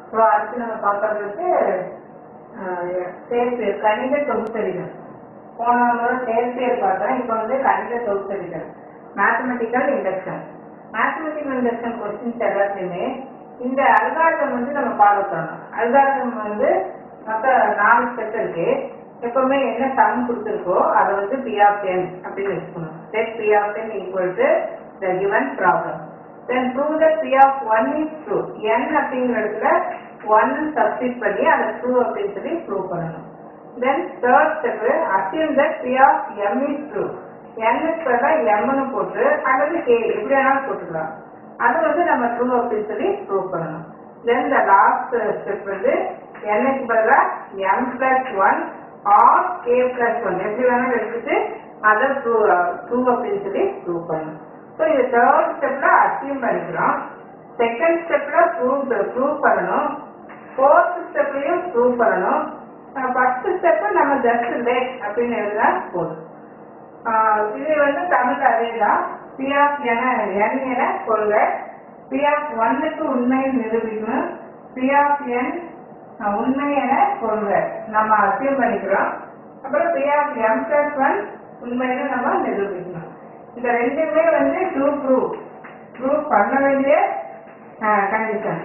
So அடுத்து நம்ம பார்க்கறதுக்கு சேர்த்து கணித தொகுத்தறிதல் போன முறை சேர்த்தியல் பார்த்தோம் இப்போ வந்து கணித தொகுத்தறிதல் mathematical induction mathematical induction questions எல்லாத்தையுமே இந்த அல்காரிதம் வந்து நம்ம ஃபாலோ பண்ணணும் அல்காரிதம் வந்து மொத்த நாலு ஸ்டெப் இருக்கு எப்பவுமே என்ன சம் கொடுத்துருக்கோ அதை வந்து பி ஆஃப் என் அப்படின்னு வச்சுக்கணும் set P of n equal to the given problem then prove the P of one is true n அப்படிங்கிற இடத்துல ஒன் சப்ஸ்டிட் பண்ணி அதை ட்ரூ அப்படின்னு சொல்லி ப்ரூவ் பண்ணணும் then third step assume that P of m is true என்னுக்கு பதிலாக எம்னு போட்டு அல்லது கே எப்படி வேணாலும் போட்டுக்கலாம் அது வந்து நம்ம ட்ரூ அப்படின்னு சொல்லி ப்ரூவ் பண்ணணும் தென் த லாஸ்ட் ஸ்டெப் வந்து என்னுக்கு பதிலாக m plus one or k plus one எப்படி வேணாலும் எடுத்துட்டு அதை ட்ரூ ட்ரூ அப்படின்னு சொல்லி ப்ரூவ் பண்ணணும் ஸோ இது தேர்ட் ஸ்டெப்ல அச்சீவ் பண்ணிக்கிறோம் செகண்ட் ஸ்டெப்ல ப்ரூவ் ப்ரூவ் பண்ணணும் ஃபோர்த் ஸ்டெப்லையும் ப்ரூவ் பண்ணணும் ஃபர்ஸ்ட் ஸ்டெப் நம்ம ஜஸ்ட் லேட் அப்படின்னு எழுதினா போதும் ஆஹ் இது வந்து தமிழ் அதே தான் பி ஆஃப் என என் என கொள்க பி ஆஃப் ஒன்னுக்கு உண்மை நிரூபிக்கணும் பி ஆஃப் என் உண்மை என கொள்க நம்ம அசியூம் பண்ணிக்கிறோம் அப்புறம் P of m plus one உண்மைன்னு நம்ம நிரூபிக்கணும் இந்த ரெண்டுமே வந்து டூ ப்ரூவ் ப்ரூவ் பண்ண வேண்டிய கண்டிஷன்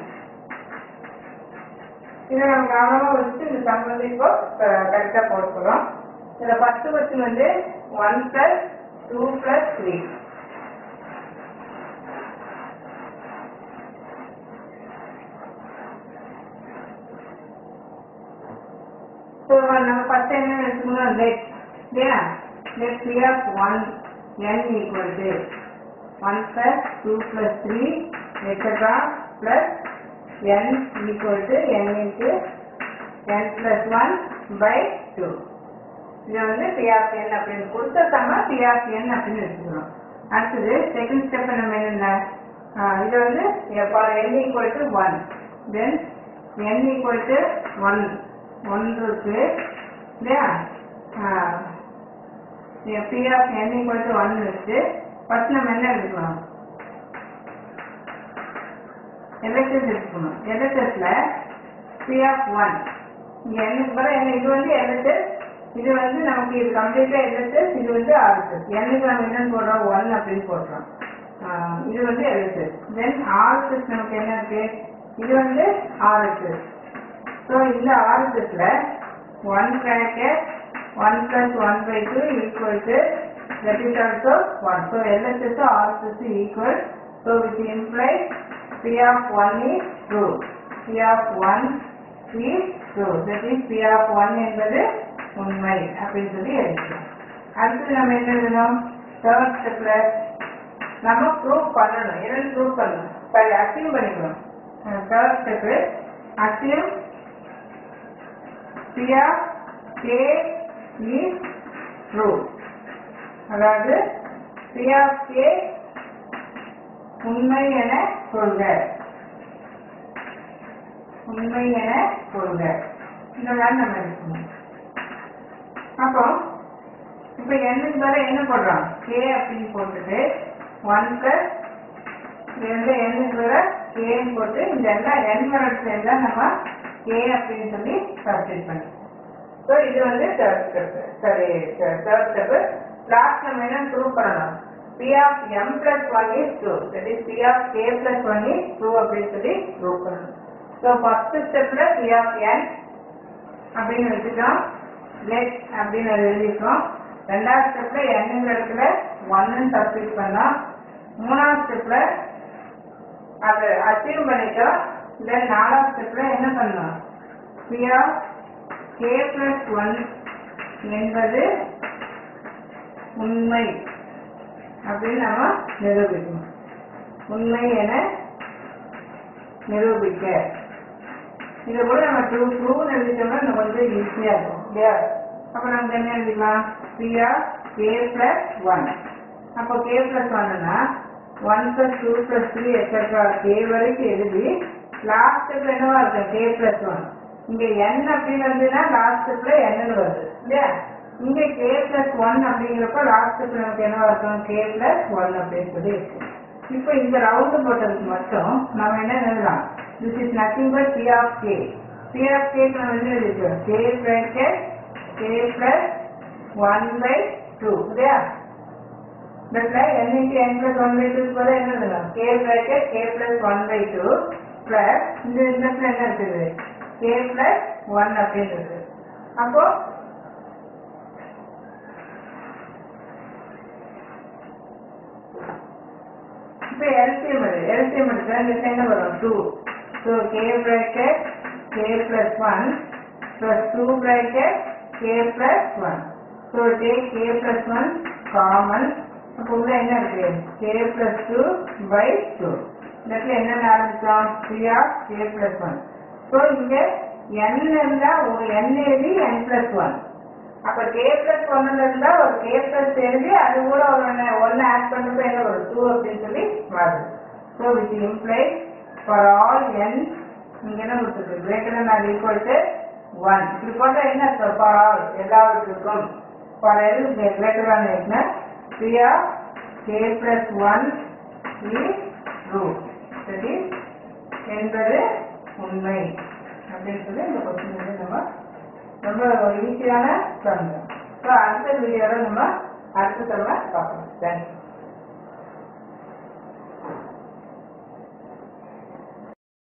இதை நம்ம கவனமாக வச்சுட்டு இந்த சம் வந்து இப்போ கரெக்டாக போட போகிறோம் இதில் ஃபஸ்ட்டு கொஸ்டின் வந்து one plus two plus three so நம்ம ஃபஸ்ட் என்ன எடுத்துக்கணும் லெட் இல்லையா let three of one n equal to one plus two plus three extra plus n equal to n into n plus 1 by 2. இது வந்து P of n அப்படின்னு கொடுத்த சம P of n அப்படின்னு எடுத்துக்கிறோம் அடுத்தது செகண்ட் ஸ்டெப் நம்ம என்ன ஆஹ் இது வந்து for n equal to 1 then n equal to 1 ஒன்று இருக்கு இல்லையா ஆஹ் P of n equal to 1 இருக்கு ஃபர்ஸ்ட் நம்ம என்ன எடுத்துக்கலாம் எல்எஸ்எஸ் எடுத்துக்கணும் எல்எஸ்எஸ்ல பி ஆஃப் ஒன் இங்க என்னுக்கு பதிலாக என்ன இது வந்து எல்எஸ்எஸ் இது வந்து நமக்கு இது கம்ப்ளீட்டா எல்எஸ்எஸ் இது வந்து ஆர்எஸ்எஸ் என்னுக்கு நம்ம என்னன்னு போடுறோம் ஒன் அப்படின்னு போடுறோம் ஆஹ் இது வந்து எல்எஸ்எஸ் தென் ஆர்எஸ்எஸ் நமக்கு என்ன இருக்கு இது வந்து ஆர்எஸ்எஸ் ஸோ இந்த ஆர்எஸ்எஸ்ல one bracket one plus one by two equal to that is also one so LHS RHS equal so which implies P of 1 is true. P of 1 is true. That is P of 1 என்பது உண்மை அப்படின்னு சொல்லி எழுதிக்கலாம் அடுத்து நம்ம என்ன எழுதணும் third ஸ்டெப்ல நம்ம ப்ரூவ் பண்ணணும் என்னன்னு ப்ரூவ் பண்ணணும் சரி அசியூம் பண்ணிக்கணும் third step assume P of K is true. அதாவது P of K உண்மை என கொள்க உண்மை என கொள்க இதெல்லாம் நம்ம எடுக்கணும் அப்போ இப்ப என்னுக்கு மேல என்ன போடுறோம் கே அப்படின்னு போட்டுட்டு ஒன் பிளஸ் ரெண்டு எண்ணுக்கு மேல கேன்னு போட்டு இந்த எல்லாம் என் மரத்துல எல்லாம் நம்ம கே அப்படின்னு சொல்லி சப்ஸ்டிட் பண்ணி ஸோ இது வந்து தேர்ட் ஸ்டெப் சரி தேர்ட் ஸ்டெப் லாஸ்ட் நம்ம என்ன ப்ரூவ் பண்ணணும் P of m plus 1 is true. That is P of k plus 1 is true அப்படின்னு சொல்லி prove பண்ணணும். So first stepல P of n அப்படின்னு வச்சுட்டோம் let அப்படின்னு அதை எழுதிட்டோம் ரெண்டாவது ஸ்டெப்ல n இடத்துல 1 சப்ஸ்டிட் பண்ணோம் மூணாவது ஸ்டெப்ல அதை அச்சீவ் பண்ணிட்டோம் தென் நாலாவது ஸ்டெப்ல என்ன பண்ணோம் P of k plus 1 என்பது உண்மை அப்படின்னு நம்ம நிரூபிக்கணும் உண்மை என நிரூபிக்க இதை கூட நம்ம ட்ரூ ட்ரூன்னு எழுதிட்டோம்னா நம்ம கொஞ்சம் ஈஸியாக இருக்கும் இல்லையா அப்போ நமக்கு என்ன எழுதிக்கலாம் பிஆ கே பிளஸ் ஒன் அப்போ கே பிளஸ் ஒன்னுனா one plus two plus three extra k வரைக்கும் எழுதி லாஸ்ட் ஸ்டெப்ல என்னவா இருக்கும் கே பிளஸ் ஒன் இங்க n அப்படின்னு வந்துன்னா லாஸ்ட் ஸ்டெப்ல என்னன்னு வருது இல்லையா இங்க கே பிளஸ் ஒன் அப்படிங்கிறப்ப லாஸ்ட் ஸ்டெப்ல நமக்கு என்னவா இருக்கும் கே பிளஸ் ஒன் அப்படின்னு சொல்லி இருக்கு இப்போ இந்த ரவுண்டு போட்டதுக்கு மட்டும் நம்ம என்ன எழுதலாம் எழுதலாம் this is nothing but P of k P of k நம்ம என்ன எழுதிக்கிறோம் k bracket k plus one by two இல்லையா பட்ல n into n plus 1 by 2 போல என்ன எழுதலாம் k bracket k plus 1 by 2 plus இந்த இடத்துல என்ன இருக்குது k plus 1 அப்படின்னு இருக்கு அப்போ இப்போ LCM வருது LCM எடுத்தா இந்த side என்ன வரும் 2 so k bracket k plus 1 plus 2 bracket k plus 1 so take k plus 1 common அப்போ உள்ள என்ன இருக்கு k plus 2 by 2 இந்த இடத்துல என்ன ஆரம்பிச்சோம் 3 of k plus 1 so இங்க n இருந்தா ஒரு n எழுதி n plus 1 அப்ப k plus 1 இருந்தா ஒரு k plus எழுதி அது கூட ஒரு ஒன்னு ஆட் பண்ணப்ப என்ன வரும் 2 அப்படின்னு சொல்லி வருது so which implies for all n இங்க என்ன கொடுத்துருக்கு greater than or equal to 1 இப்படி போட்டா என்ன அர்த்தம் for all எல்லாவற்றுக்கும் for l greater than என்ன 3 of k plus 1 is true that is என்பது உண்மை அப்படின்னு சொல்லி இந்த கொஸ்டின் வந்து நம்ம ரொம்ப ஒரு ஈஸியான சம் ஸோ அடுத்த வீடியோவில் நம்ம அடுத்த தடவை பார்க்கலாம் தேங்க்யூ